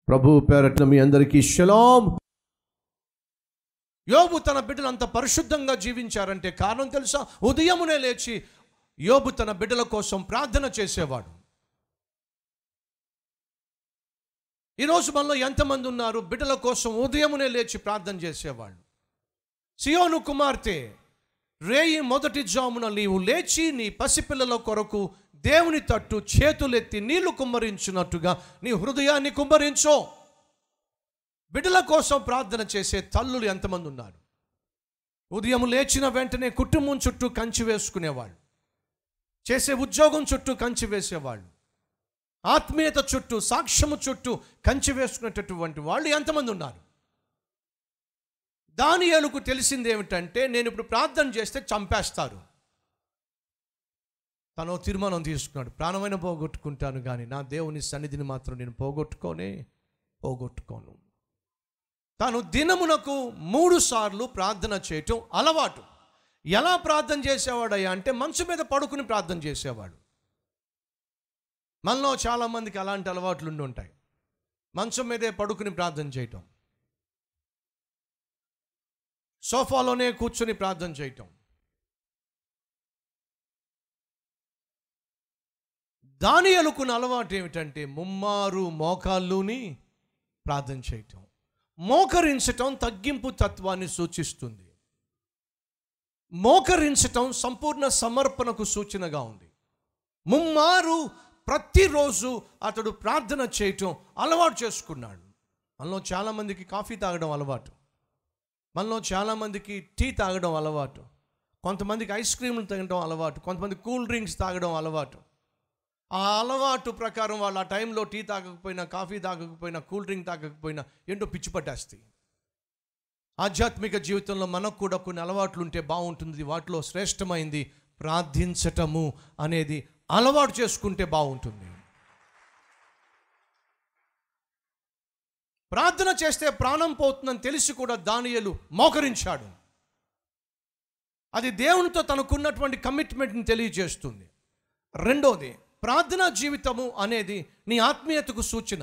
ప్రభు పేరట్న మీ అందరికీ షలాం యోబు తన బిడ్డలు అంత పరిశుద్ధంగా జీవించారంటే కారణం తెలుసా ఉదయమునే లేచి యోబు తన బిడ్డల కోసం ప్రార్థన చేసేవాడు ఈరోజు మనలో ఎంతమంది ఉన్నారు బిడ్డల కోసం ఉదయమునే లేచి ప్రార్థన చేసేవాళ్ళు సియోను కుమార్తె రేయి మొదటి జామున నీవు లేచి నీ పసిపిల్లల కొరకు దేవుని తట్టు చేతులెత్తి నీళ్లు కుమ్మరించినట్టుగా నీ హృదయాన్ని కుమ్మరించో బిడ్డల కోసం ప్రార్థన చేసే తల్లులు ఎంతమంది ఉన్నారు ఉదయం లేచిన వెంటనే కుటుంబం చుట్టూ కంచి వేసుకునేవాళ్ళు చేసే ఉద్యోగం చుట్టూ కంచి వేసేవాళ్ళు ఆత్మీయత చుట్టూ సాక్ష్యము చుట్టూ కంచి వేసుకునేటటువంటి వాళ్ళు ఎంతమంది ఉన్నారు దానియాలకు తెలిసింది ఏమిటంటే నేను ఇప్పుడు ప్రార్థన చేస్తే చంపేస్తారు తను తీర్మానం తీసుకున్నాడు ప్రాణమైన పోగొట్టుకుంటాను కానీ నా దేవుని సన్నిధిని మాత్రం నేను పోగొట్టుకోనే పోగొట్టుకోను తాను దినమునకు మూడు సార్లు ప్రార్థన చేయటం అలవాటు ఎలా ప్రార్థన చేసేవాడయ్యా అంటే మనసు మీద పడుకుని ప్రార్థన చేసేవాడు మనలో చాలామందికి అలాంటి అలవాట్లు ఉండి ఉంటాయి మంచం మీదే పడుకుని ప్రార్థన చేయటం సోఫాలోనే కూర్చొని ప్రార్థన చేయటం దాని అనుకున్న అలవాటు ఏమిటంటే ముమ్మారు మోకాళ్ళుని ప్రార్థన చేయటం మోకరించటం తగ్గింపు తత్వాన్ని సూచిస్తుంది మోకరించటం సంపూర్ణ సమర్పణకు సూచనగా ఉంది ముమ్మారు ప్రతిరోజు అతడు ప్రార్థన చేయటం అలవాటు చేసుకున్నాడు మనలో చాలామందికి కాఫీ తాగడం అలవాటు మనలో చాలామందికి టీ తాగడం అలవాటు కొంతమందికి ఐస్ క్రీమ్లు తాగడం అలవాటు కొంతమంది కూల్ డ్రింక్స్ తాగడం అలవాటు ఆ అలవాటు ప్రకారం వాళ్ళు ఆ టైంలో టీ తాగకపోయినా కాఫీ తాగకపోయినా కూల్ డ్రింక్ తాగకపోయినా ఏంటో పిచ్చి పట్టేస్తాయి ఆధ్యాత్మిక జీవితంలో మనకు కూడా కొన్ని అలవాట్లు ఉంటే బాగుంటుంది వాటిలో శ్రేష్టమైంది ప్రార్థించటము అనేది అలవాటు చేసుకుంటే బాగుంటుంది ప్రార్థన చేస్తే ప్రాణం పోతుందని తెలిసి కూడా దానియలు మోకరించాడు అది దేవునితో తనకున్నటువంటి కమిట్మెంట్ని తెలియజేస్తుంది రెండోది ప్రార్థనా జీవితము అనేది నీ ఆత్మీయతకు సూచన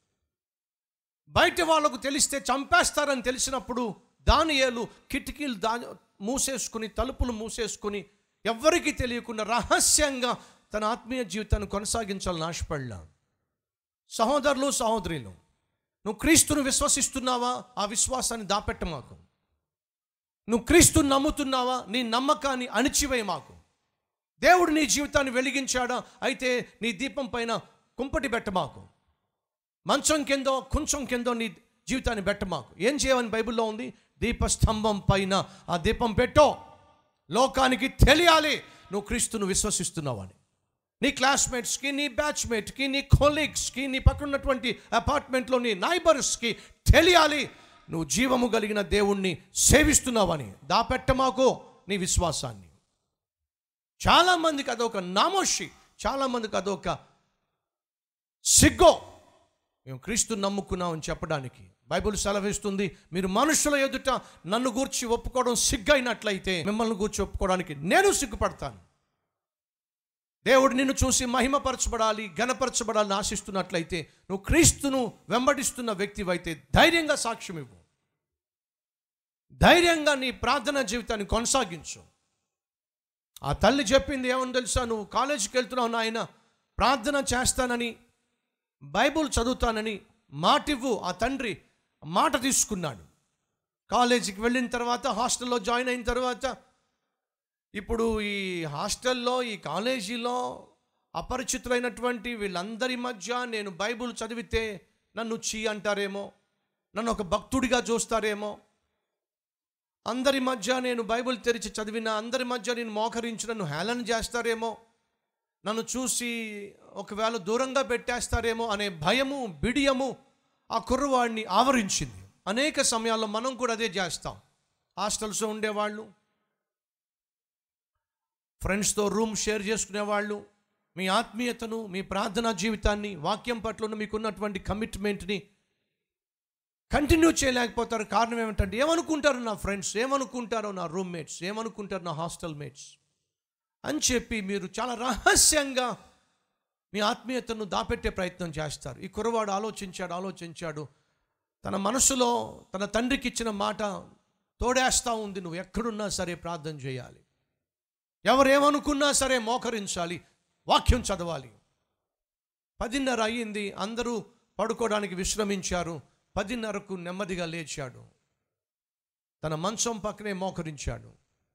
బయట వాళ్ళకు తెలిస్తే చంపేస్తారని తెలిసినప్పుడు దానియేలు కిటికీలు దా మూసేసుకుని తలుపులు మూసేసుకుని ఎవ్వరికీ తెలియకుండా రహస్యంగా తన ఆత్మీయ జీవితాన్ని కొనసాగించాలని ఆశపడలా సహోదరులు సహోదరులు నువ్వు క్రీస్తును విశ్వసిస్తున్నావా ఆ విశ్వాసాన్ని దాపెట్ట మాకు నువ్వు క్రీస్తుని నమ్ముతున్నావా నీ నమ్మకాన్ని అణిచివేయ మాకు దేవుడు నీ జీవితాన్ని వెలిగించాడా అయితే నీ దీపం పైన కుంపటి పెట్ట మాకు మంచం కిందో కొంచెం కిందో నీ జీవితాన్ని పెట్ట మాకు ఏం చేయమని బైబిల్లో ఉంది దీపస్తంభం పైన ఆ దీపం పెట్టో లోకానికి తెలియాలి నువ్వు క్రీస్తును విశ్వసిస్తున్నావని నీ క్లాస్మేట్స్కి నీ బ్యాచ్మేట్కి నీ కొలీగ్స్కి నీ పక్కన ఉన్నటువంటి అపార్ట్మెంట్లో నీ నైబర్స్కి తెలియాలి నువ్వు జీవము కలిగిన దేవుణ్ణి సేవిస్తున్నావని దాపెట్ట మాకు నీ విశ్వాసాన్ని చాలామందికి అదొక నామోషి చాలామందికి అదొక సిగ్గో మేము క్రీస్తు నమ్ముకున్నామని చెప్పడానికి బైబిల్ సెలవిస్తుంది మీరు మనుషుల ఎదుట నన్ను గూర్చి ఒప్పుకోవడం సిగ్గైనట్లయితే మిమ్మల్ని గూర్చి ఒప్పుకోవడానికి నేను సిగ్గుపడతాను దేవుడు నిన్ను చూసి మహిమపరచబడాలి ఘనపరచబడాలని ఆశిస్తున్నట్లయితే నువ్వు క్రీస్తును వెంబడిస్తున్న వ్యక్తివైతే ధైర్యంగా సాక్ష్యం ఇవ్వు ధైర్యంగా నీ ప్రార్థన జీవితాన్ని కొనసాగించు ఆ తల్లి చెప్పింది ఏమని తెలుసా నువ్వు కాలేజీకి వెళ్తున్నావు నాయన ప్రార్థన చేస్తానని బైబుల్ చదువుతానని మాటివ్వు ఆ తండ్రి మాట తీసుకున్నాడు కాలేజీకి వెళ్ళిన తర్వాత హాస్టల్లో జాయిన్ అయిన తర్వాత ఇప్పుడు ఈ హాస్టల్లో ఈ కాలేజీలో అపరిచితులైనటువంటి వీళ్ళందరి మధ్య నేను బైబుల్ చదివితే నన్ను చీ అంటారేమో నన్ను ఒక భక్తుడిగా చూస్తారేమో అందరి మధ్య నేను బైబిల్ తెరిచి చదివిన అందరి మధ్య నేను మోకరించి నన్ను హేళన చేస్తారేమో నన్ను చూసి ఒకవేళ దూరంగా పెట్టేస్తారేమో అనే భయము బిడియము ఆ కుర్రవాడిని ఆవరించింది అనేక సమయాల్లో మనం కూడా అదే చేస్తాం హాస్టల్స్లో ఉండేవాళ్ళు ఫ్రెండ్స్తో రూమ్ షేర్ చేసుకునేవాళ్ళు మీ ఆత్మీయతను మీ ప్రార్థనా జీవితాన్ని వాక్యం పట్ల మీకున్నటువంటి కమిట్మెంట్ని కంటిన్యూ చేయలేకపోతారు కారణం ఏమిటంటే ఏమనుకుంటారు నా ఫ్రెండ్స్ ఏమనుకుంటారో నా రూమ్మేట్స్ ఏమనుకుంటారు నా హాస్టల్ మేట్స్ అని చెప్పి మీరు చాలా రహస్యంగా మీ ఆత్మీయతను దాపెట్టే ప్రయత్నం చేస్తారు ఈ కుర్రవాడు ఆలోచించాడు ఆలోచించాడు తన మనసులో తన తండ్రికి ఇచ్చిన మాట తోడేస్తా ఉంది నువ్వు ఎక్కడున్నా సరే ప్రార్థన చేయాలి ఎవరేమనుకున్నా సరే మోకరించాలి వాక్యం చదవాలి పదిన్నర అయ్యింది అందరూ పడుకోవడానికి విశ్రమించారు పదిన్నరకు నెమ్మదిగా లేచాడు తన మంచం పక్కనే మోకరించాడు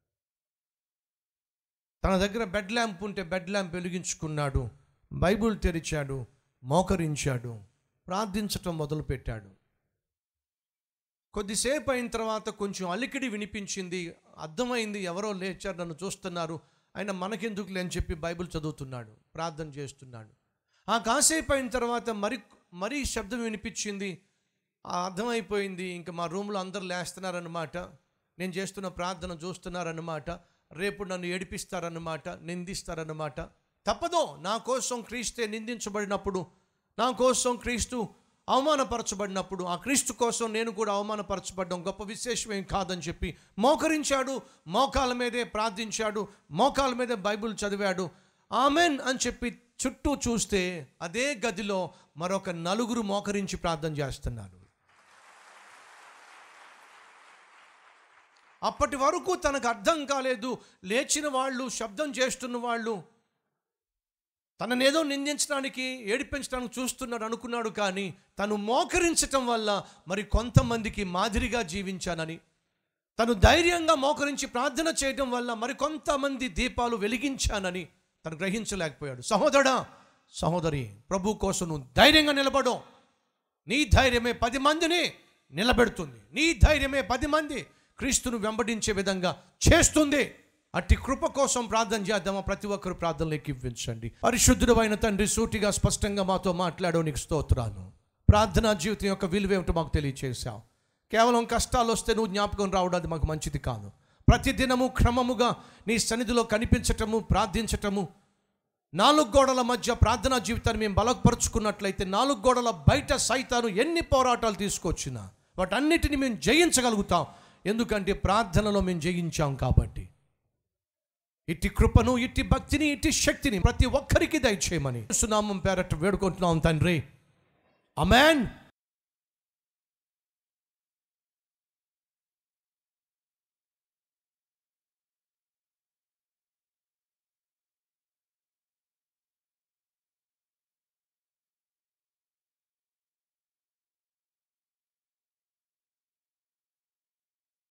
తన దగ్గర బెడ్ ల్యాంప్ ఉంటే బెడ్ ల్యాంప్ వెలిగించుకున్నాడు బైబుల్ తెరిచాడు మోకరించాడు ప్రార్థించటం మొదలుపెట్టాడు కొద్దిసేపు అయిన తర్వాత కొంచెం అలికిడి వినిపించింది అర్థమైంది ఎవరో లేచారు నన్ను చూస్తున్నారు ఆయన మనకెందుకు లేని చెప్పి బైబిల్ చదువుతున్నాడు ప్రార్థన చేస్తున్నాడు ఆ కాసేపు అయిన తర్వాత మరి మరీ శబ్దం వినిపించింది ఆ అర్థమైపోయింది ఇంకా మా రూమ్లో అందరు లేస్తున్నారన్నమాట నేను చేస్తున్న ప్రార్థన చూస్తున్నారన్నమాట రేపు నన్ను ఏడిపిస్తారన్నమాట నిందిస్తారన్నమాట తప్పదో నా కోసం క్రీస్తే నిందించబడినప్పుడు నా కోసం క్రీస్తు అవమానపరచబడినప్పుడు ఆ క్రీస్తు కోసం నేను కూడా అవమానపరచబడడం గొప్ప విశేషం ఏం కాదని చెప్పి మోకరించాడు మోకాల మీదే ప్రార్థించాడు మోకాల మీదే బైబిల్ చదివాడు ఆమెన్ అని చెప్పి చుట్టూ చూస్తే అదే గదిలో మరొక నలుగురు మోకరించి ప్రార్థన చేస్తున్నారు అప్పటి వరకు తనకు అర్థం కాలేదు లేచిన వాళ్ళు శబ్దం చేస్తున్న వాళ్ళు తననేదో నిందించడానికి ఏడిపించడానికి చూస్తున్నాడు అనుకున్నాడు కానీ తను మోకరించటం వల్ల మరి కొంతమందికి మాదిరిగా జీవించానని తను ధైర్యంగా మోకరించి ప్రార్థన చేయడం వల్ల మరి కొంతమంది దీపాలు వెలిగించానని తను గ్రహించలేకపోయాడు సహోదరా సహోదరి ప్రభు కోసం నువ్వు ధైర్యంగా నిలబడు నీ ధైర్యమే పది మందిని నిలబెడుతుంది నీ ధైర్యమే పది మంది క్రీస్తును వెంబడించే విధంగా చేస్తుంది అట్టి కృప కోసం ప్రార్థన చేద్దామా ప్రతి ఒక్కరు ప్రార్థనలోకి ఇవ్వించండి పరిశుద్ధుడు అయిన తండ్రి సూటిగా స్పష్టంగా మాతో మాట్లాడవు నీకు స్తోత్రాను ప్రార్థనా జీవితం యొక్క విలువ ఏమిటో మాకు తెలియచేశావు కేవలం కష్టాలు వస్తే నువ్వు జ్ఞాపకం రావడం అది మాకు మంచిది కాదు ప్రతిదినము క్రమముగా నీ సన్నిధిలో కనిపించటము ప్రార్థించటము నాలుగు గోడల మధ్య ప్రార్థనా జీవితాన్ని మేము బలపరుచుకున్నట్లయితే నాలుగు గోడల బయట సైతాను ఎన్ని పోరాటాలు తీసుకొచ్చినా వాటన్నిటిని మేము జయించగలుగుతాం ఎందుకంటే ప్రార్థనలో మేము జయించాం కాబట్టి ఇట్టి కృపను ఇట్టి భక్తిని ఇట్టి శక్తిని ప్రతి ఒక్కరికి దయచేయమని సునామం పేరట వేడుకుంటున్నాం తండ్రి అమెన్